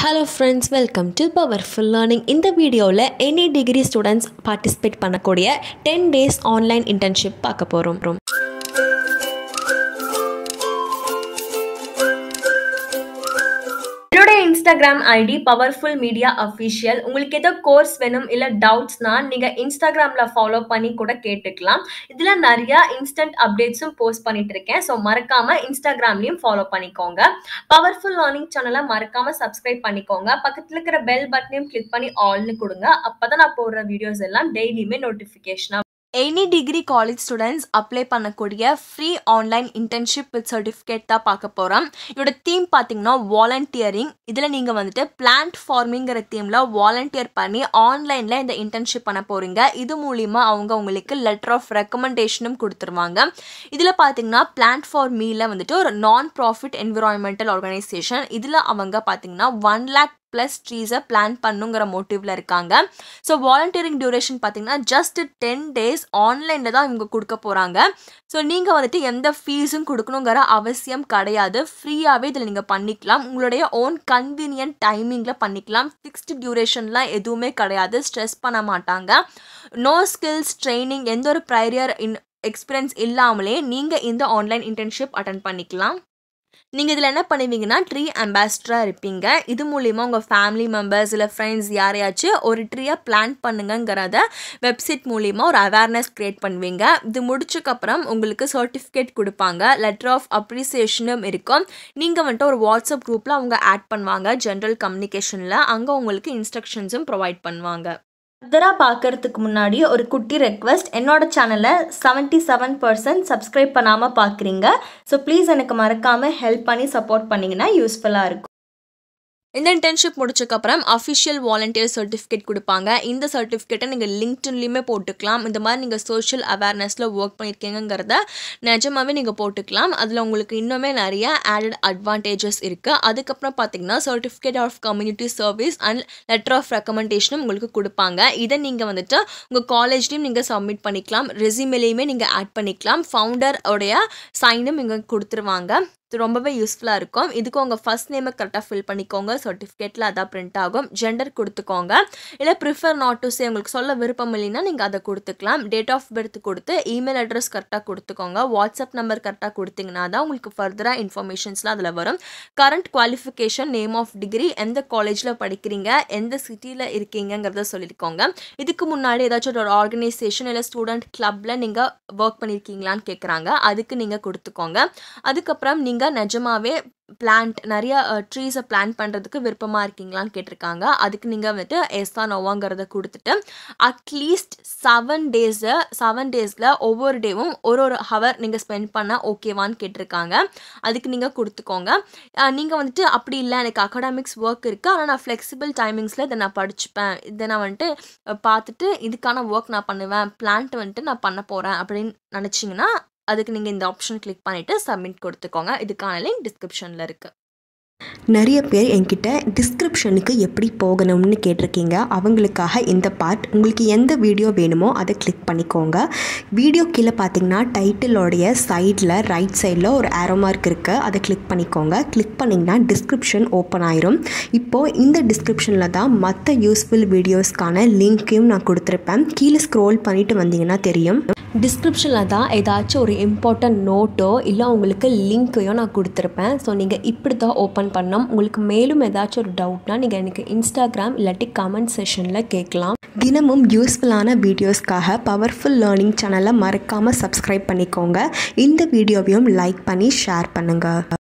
hello friends welcome to powerful learning இந்த வீடியோவில் any degree students participate பண்ணக்கூடிய ten days online internship பார்க்க போகிறோம் என்னோட Instagram ID powerful media official உங்களுக்கு ஏதோ கோர்ஸ் வேணும் இல்லை டவுட்ஸ்னா நீங்கள் இன்ஸ்டாகிராமில் ஃபாலோ பண்ணி கூட கேட்டுக்கலாம் இதில் நிறையா இன்ஸ்டன்ட் அப்டேட்ஸும் போஸ்ட் பண்ணிட்டு இருக்கேன் ஸோ மறக்காம இன்ஸ்டாகிராம்லையும் ஃபாலோ பண்ணிக்கோங்க பவர்ஃபுல் லேர்னிங் சேனலை மறக்காம சப்ஸ்கிரைப் பண்ணிக்கோங்க பக்கத்தில் இருக்கிற பெல் பட்டனையும் கிளிக் பண்ணி ஆல்னு கொடுங்க அப்பதான் நான் போடுற வீடியோஸ் எல்லாம் டெய்லியுமே நோட்டிஃபிகேஷனாக any degree college students apply பண்ணக்கூடிய free online internship with certificate தான் பார்க்க போகிறோம் இதோட தீம் பார்த்தீங்கன்னா வாலண்டியரிங் இதில் நீங்கள் வந்துட்டு பிளான்ட் ஃபார்மிங்கிற தீமில் வாலண்டியர் பண்ணி ஆன்லைனில் இந்த இன்டர்ன்ஷிப் பண்ண போகிறீங்க இது மூலிமா அவங்க உங்களுக்கு லெட்டர் ஆஃப் ரெக்கமெண்டேஷனும் கொடுத்துருவாங்க இதில் பார்த்தீங்கன்னா பிளான்ட் ஃபார் மீல வந்துட்டு ஒரு நான் ப்ராஃபிட் என்விரான்மெண்டல் ஆர்கனைசேஷன் இதில் அவங்க பார்த்தீங்கன்னா ஒன் லேக் ப்ளஸ் ட்ரீஸை பிளான் பண்ணுங்கிற மோட்டிவில் இருக்காங்க ஸோ வாலண்டியரிங் டியூரேஷன் பார்த்தீங்கன்னா ஜஸ்ட் டென் டேஸ் ஆன்லைனில் தான் இவங்க கொடுக்க போகிறாங்க ஸோ நீங்கள் வந்துட்டு எந்த ஃபீஸும் கொடுக்கணுங்கிற அவசியம் கிடையாது ஃப்ரீயாகவே இதில் நீங்கள் பண்ணிக்கலாம் உங்களுடைய ஓன் கன்வீனியன்ட் டைமிங்கில் பண்ணிக்கலாம் ஃபிக்ஸ்டு டியூரேஷன்லாம் எதுவுமே கிடையாது ஸ்ட்ரெஸ் பண்ண மாட்டாங்க நோ ஸ்கில்ஸ் ட்ரைனிங் எந்த ஒரு ப்ரையர் இன் எக்ஸ்பீரியன்ஸ் இல்லாமலே நீங்கள் இந்த ஆன்லைன் இன்டர்ன்ஷிப் அட்டன் பண்ணிக்கலாம் நீங்கள் இதில் என்ன பண்ணுவீங்கன்னா ட்ரீ அம்பாசிடராக இருப்பீங்க இது மூலிமா உங்கள் ஃபேமிலி மெம்பர்ஸ் இல்லை ஃப்ரெண்ட்ஸ் யாரையாச்சும் ஒரு ட்ரீயை பிளான் பண்ணுங்கிறத வெப்சைட் மூலிமா ஒரு அவேர்னஸ் க்ரியேட் பண்ணுவீங்க இது முடிச்சக்கப்புறம் உங்களுக்கு சர்டிஃபிகேட் கொடுப்பாங்க லெட்டர் ஆஃப் அப்ரிசியேஷனும் இருக்கும் நீங்கள் வந்துட்டு ஒரு வாட்ஸ்அப் குரூப்பில் அவங்க ஆட் பண்ணுவாங்க ஜென்ரல் கம்யூனிகேஷனில் அங்கே உங்களுக்கு இன்ஸ்ட்ரக்ஷன்ஸும் ப்ரொவைட் பண்ணுவாங்க ஃபர்தராக பார்க்கறதுக்கு முன்னாடி ஒரு குட்டி ரெக்வஸ்ட் என்னோட சேனலை செவன்ட்டி செவன் பர்சன்ட் சப்ஸ்கிரைப் பண்ணாமல் பார்க்குறீங்க ஸோ ப்ளீஸ் எனக்கு மறக்காமல் ஹெல்ப் பண்ணி சப்போர்ட் பண்ணிங்கன்னா யூஸ்ஃபுல்லாக இருக்கும் இந்த இன்டர்ன்ஷிப் முடிச்சக்கப்புறம் அஃபிஷியல் வாலண்டியர் சர்டிஃபிகேட் கொடுப்பாங்க இந்த சர்டிஃபிகேட்டை நீங்கள் லிங்க்டின்லேயுமே போட்டுக்கலாம் இந்த மாதிரி நீங்கள் சோஷியல் அவேர்னஸில் ஒர்க் பண்ணியிருக்கீங்கிறத நிஜமாகவே நீங்கள் போட்டுக்கலாம் அதில் உங்களுக்கு இன்னுமே நிறைய ஆடட் அட்வான்டேஜஸ் இருக்குது அதுக்கப்புறம் பார்த்தீங்கன்னா certificate of community service and letter of ரெக்கமெண்டேஷனும் உங்களுக்கு கொடுப்பாங்க இதை நீங்கள் வந்துட்டு உங்கள் காலேஜ்லேயும் நீங்கள் சப்மிட் பண்ணிக்கலாம் ரெசியூமேலேயுமே நீங்கள் ஆட் பண்ணிக்கலாம் ஃபவுண்டர் உடைய சைனும் இங்கே கொடுத்துருவாங்க இது ரொம்பவே யூஸ்ஃபுல்லாக இருக்கும் இதுக்கு உங்கள் ஃபஸ்ட் நேமை கரெக்டாக ஃபில் பண்ணிக்கோங்க சர்டிஃபிகேட்டில் அதான் பிரிண்ட் ஆகும் ஜெண்டர் கொடுத்துக்கோங்க இல்லை ப்ரிஃபர் நாட் டு சே உங்களுக்கு சொல்ல விருப்பம் இல்லைன்னா நீங்கள் அதை கொடுத்துக்கலாம் டேட் ஆஃப் பர்த் கொடுத்து இமெயில் அட்ரஸ் கரெக்டாக கொடுத்துக்கோங்க வாட்ஸ்அப் நம்பர் கரெக்டாக கொடுத்தீங்கன்னா தான் உங்களுக்கு ஃபர்தராக இன்ஃபர்மேஷன்ஸ்லாம் அதில் வரும் current qualification name of degree எந்த காலேஜில் படிக்கிறீங்க எந்த சிட்டியில் இருக்கீங்கிறத சொல்லியிருக்கோங்க இதுக்கு முன்னாடி ஏதாச்சும் ஒரு ஆர்கனைசேஷன் இல்லை ஸ்டூடெண்ட் கிளப்பில் நீங்கள் ஒர்க் பண்ணியிருக்கீங்களான்னு கேட்குறாங்க அதுக்கு நீங்கள் கொடுத்துக்கோங்க அதுக்கப்புறம் நீங்கள் நிஜமாவே பிளான்ட் நிறைய ட்ரீஸை பிளான் பண்ணுறதுக்கு விருப்பமாக இருக்கீங்களான்னு கேட்டிருக்காங்க அதுக்கு நீங்கள் வந்துட்டு எஸ்ஸா நோவாங்கிறத கொடுத்துட்டு அட்லீஸ்ட் செவன் டேஸு செவன் டேஸில் ஒவ்வொரு டேவும் ஒரு ஒரு ஹவர் நீங்கள் ஸ்பெண்ட் பண்ணால் ஓகேவான்னு கேட்டிருக்காங்க அதுக்கு நீங்கள் கொடுத்துக்கோங்க நீங்கள் வந்துட்டு அப்படி இல்லை எனக்கு அகாடமிக்ஸ் ஒர்க் இருக்குது ஆனால் நான் ஃப்ளெக்சிபிள் டைமிங்ஸில் இதை நான் படிச்சுப்பேன் இதை நான் வந்துட்டு பார்த்துட்டு இதுக்கான ஒர்க் நான் பண்ணுவேன் பிளான்ட் வந்துட்டு நான் பண்ண போகிறேன் அப்படின்னு நினச்சிங்கன்னா அதுக்கு நீங்கள் இந்த ஆப்ஷன் கிளிக் பண்ணிவிட்டு சப்மிட் கொடுத்துக்கோங்க இதுக்கான லிங்க் டிஸ்கிரிப்ஷனில் இருக்குது நிறைய பேர் என்கிட்ட டிஸ்கிரிப்ஷனுக்கு எப்படி போகணும்னு கேட்டிருக்கீங்க அவங்களுக்காக இந்த பார்ட் உங்களுக்கு எந்த வீடியோ வேணுமோ அதை கிளிக் பண்ணிக்கோங்க வீடியோ கீழே பார்த்தீங்கன்னா டைட்டிலோடைய சைடில் ரைட் சைடில் ஒரு ஆரோ மார்க் இருக்குது அதை கிளிக் பண்ணிக்கோங்க கிளிக் பண்ணிங்கன்னா டிஸ்கிரிப்ஷன் ஓப்பன் ஆயிரும் இப்போது இந்த டிஸ்கிரிப்ஷனில் தான் மற்ற யூஸ்ஃபுல் வீடியோஸ்க்கான லிங்க்கையும் நான் கொடுத்துருப்பேன் கீழே ஸ்க்ரோல் பண்ணிட்டு வந்தீங்கன்னா தெரியும் டிஸ்கிரிப்ஷனில் தான் ஏதாச்சும் ஒரு இம்பார்ட்டன்ட் நோட்டோ இல்லை உங்களுக்கு லிங்க்கையோ நான் கொடுத்துருப்பேன் ஸோ நீங்கள் இப்படி தான் ஓப்பன் பண்ணோம் உங்களுக்கு மேலும் ஏதாச்சும் ஒரு டவுட்னா நீங்கள் எனக்கு இன்ஸ்டாகிராம் இல்லாட்டி கமெண்ட் செஷனில் கேட்கலாம் தினமும் யூஸ்ஃபுல்லான வீடியோஸ்க்காக பவர்ஃபுல் லேர்னிங் சேனலை மறக்காமல் சப்ஸ்கிரைப் பண்ணிக்கோங்க இந்த வீடியோவையும் லைக் பண்ணி ஷேர் பண்ணுங்கள்